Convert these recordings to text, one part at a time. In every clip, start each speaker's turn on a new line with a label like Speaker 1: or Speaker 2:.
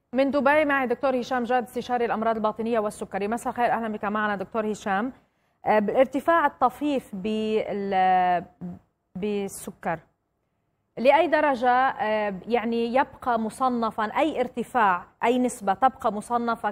Speaker 1: من دبي معي دكتور هشام جاد استشاري الامراض الباطنيه والسكري مساء الخير اهلا بك معنا دكتور هشام ارتفاع الطفيف بالسكر لاي درجه يعني يبقى مصنفا اي ارتفاع اي نسبه تبقى مصنفه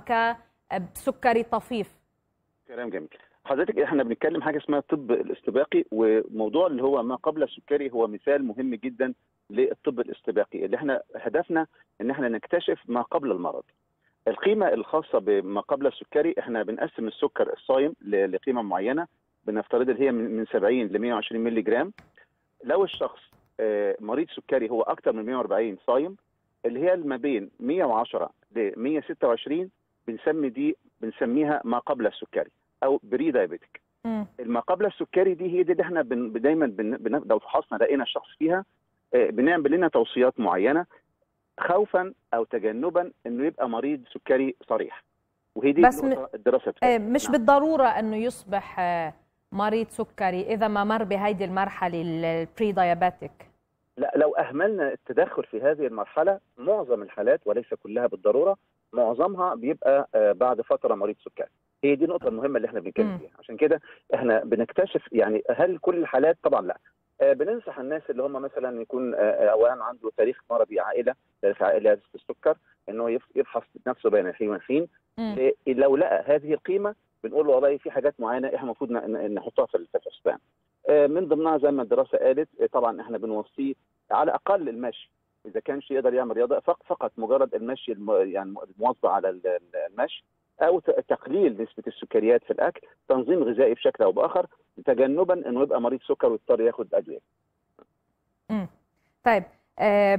Speaker 1: كسكري طفيف
Speaker 2: كلام جميل حضرتك احنا بنتكلم حاجه اسمها الطب الاستباقي وموضوع اللي هو ما قبل السكري هو مثال مهم جدا للطب الاستباقي اللي احنا هدفنا ان احنا نكتشف ما قبل المرض. القيمه الخاصه بما قبل السكري احنا بنقسم السكر الصايم لقيمه معينه بنفترض اللي هي من 70 ل 120 مللي جرام. لو الشخص مريض سكري هو اكثر من 140 صايم اللي هي ما بين 110 ل 126 بنسمي دي بنسميها ما قبل السكري. او بري دايابيتك ما قبل السكري دي هي دي اللي احنا بن دايما بن بن لو فحصنا لقينا الشخص فيها بنعمل لنا توصيات معينه خوفا او تجنبا انه يبقى مريض سكري صريح وهي دي
Speaker 1: بس
Speaker 2: الدراسه
Speaker 1: مش نعم. بالضروره انه يصبح مريض سكري اذا ما مر بهيدي المرحله البري دايابيتك
Speaker 2: لا لو اهملنا التدخل في هذه المرحله معظم الحالات وليس كلها بالضروره معظمها بيبقى بعد فتره مريض سكري هي دي النقطه المهمه اللي احنا بنتكلم فيها عشان كده احنا بنكتشف يعني هل كل الحالات طبعا لا بننصح الناس اللي هم مثلا يكون اولا عنده تاريخ مرضي عائله تاريخ عائله في السكر انه يفحص نفسه بين الحين والحين لو لقى هذه القيمه بنقول له والله في حاجات معينه احنا المفروض نحطها في الحسبان من ضمنها زي ما الدراسه قالت طبعا احنا بنوصيه على الاقل المشي اذا كانش يقدر يعمل رياضه فقط مجرد المشي يعني المواظبه على المشي او تقليل نسبه السكريات في الاكل تنظيم غذائي بشكل او باخر تجنبا انه يبقى مريض سكر ويضطر ياخد ادويه
Speaker 1: امم طيب آه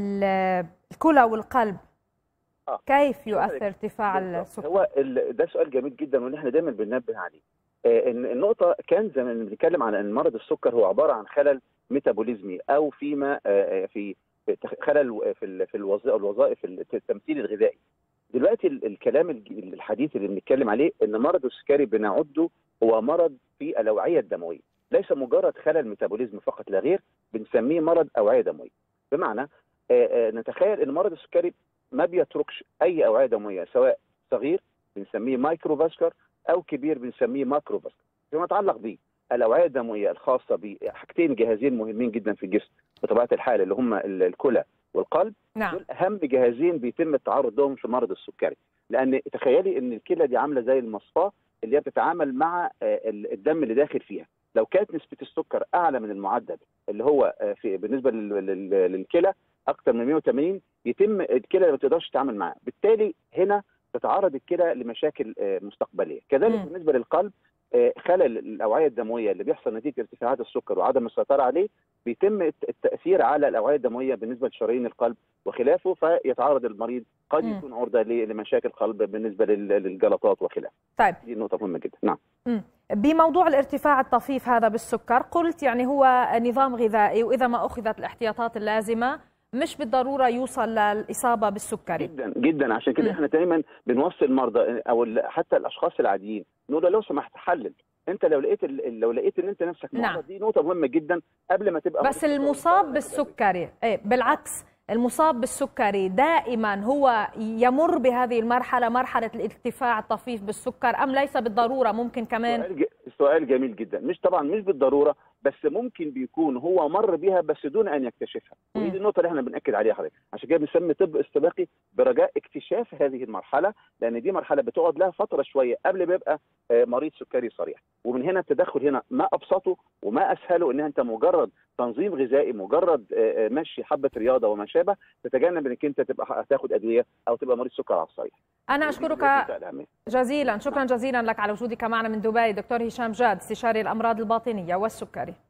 Speaker 1: الكلى والقلب آه. كيف يؤثر ارتفاع السكر
Speaker 2: هو ده سؤال جميل جدا واللي احنا دايما بننبه عليه آه ان النقطه كان زي ما بنتكلم على ان مرض السكر هو عباره عن خلل ميتابوليزمي او فيما آه في خلل في في الوظائف التمثيل الغذائي دلوقتي الكلام الحديث اللي بنتكلم عليه ان مرض السكري بنعده هو مرض في الاوعيه الدمويه ليس مجرد خلل ميتابوليزم فقط لا غير بنسميه مرض اوعيه دمويه بمعنى آآ آآ نتخيل ان مرض السكري ما بيتركش اي اوعيه دمويه سواء صغير بنسميه مايكرو فاسكر او كبير بنسميه ماكرو فاسكر فيما يتعلق به الاوعيه الدمويه الخاصه بحاجتين جهازين مهمين جدا في الجسم بطبيعه الحال اللي هم الكلى والقلب
Speaker 1: نعم.
Speaker 2: دول اهم جهازين بيتم التعرض لهم في مرض السكري لان تخيلي ان الكلى دي عامله زي المصفاه اللي هي بتتعامل مع الدم اللي داخل فيها لو كانت نسبه السكر اعلى من المعدل اللي هو في بالنسبه للكلى اكثر من 180 يتم الكلى ما تقدرش تتعامل معاه بالتالي هنا تتعرض الكلى لمشاكل مستقبليه كذلك م. بالنسبه للقلب خلل الاوعيه الدمويه اللي بيحصل نتيجه ارتفاعات السكر وعدم السيطره عليه بيتم التاثير على الاوعيه الدمويه بالنسبه لشرايين القلب وخلافه فيتعرض المريض قد م. يكون عرضه لمشاكل قلب بالنسبه للجلطات وخلافه.
Speaker 1: طيب
Speaker 2: دي نقطه مهمه جدا، نعم.
Speaker 1: م. بموضوع الارتفاع الطفيف هذا بالسكر قلت يعني هو نظام غذائي واذا ما اخذت الاحتياطات اللازمه مش بالضروره يوصل للاصابه بالسكري
Speaker 2: جدا جدا عشان كده احنا دايما بنوصي المرضى او حتى الاشخاص العاديين نقول له لو سمحت حلل انت لو لقيت لو لقيت ان انت نفسك
Speaker 1: نعم.
Speaker 2: معرض دي نقطه مهمه جدا قبل ما تبقى
Speaker 1: بس المصاب بالسكري ايه بالعكس المصاب بالسكري دائما هو يمر بهذه المرحله مرحله الارتفاع الطفيف بالسكر ام ليس بالضروره ممكن كمان
Speaker 2: سؤال, سؤال جميل جدا مش طبعا مش بالضروره بس ممكن بيكون هو مر بها بس دون ان يكتشفها ودي دي النقطه اللي احنا بناكد عليها حضرتك عشان كده بنسمي طب استباقي برجاء اكتشاف هذه المرحله لان دي مرحله بتقعد لها فتره شويه قبل ما يبقى مريض سكري صريح ومن هنا التدخل هنا ما ابسطه وما اسهله ان انت مجرد تنظيم غذائي مجرد مشي حبه رياضه وما شابه تتجنب انك انت تبقى هتاخد ادويه او تبقى مريض سكر على الصريح
Speaker 1: انا اشكرك جزيلا شكرا جزيلا لك على وجودك معنا من دبي دكتور هشام جاد استشاري الامراض الباطنيه والسكري